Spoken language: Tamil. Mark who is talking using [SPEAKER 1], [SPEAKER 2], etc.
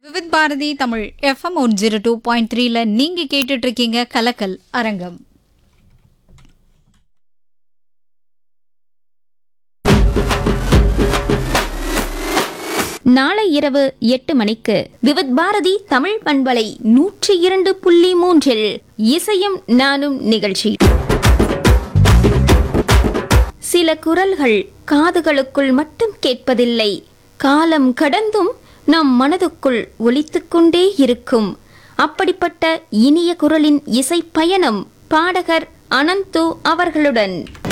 [SPEAKER 1] Vividh Bharati Tamil FM one zero two point த்ரீல நீங்க கேட்டுட்டு இருக்கீங்க கலக்கல் அரங்கம்
[SPEAKER 2] நாளை இரவு எட்டு மணிக்கு விவித் பாரதி தமிழ் பண்பலை நூற்றி இரண்டு புள்ளி மூன்றில் இசையும் நானும் நிகழ்ச்சி சில குரல்கள் காதுகளுக்குள் மட்டும் கேட்பதில்லை காலம் கடந்தும் நம் மனதுக்குள் ஒலித்துக் கொண்டே இருக்கும் அப்படிப்பட்ட இனிய குரலின் இசை பயணம் பாடகர் அனந்து அவர்களுடன்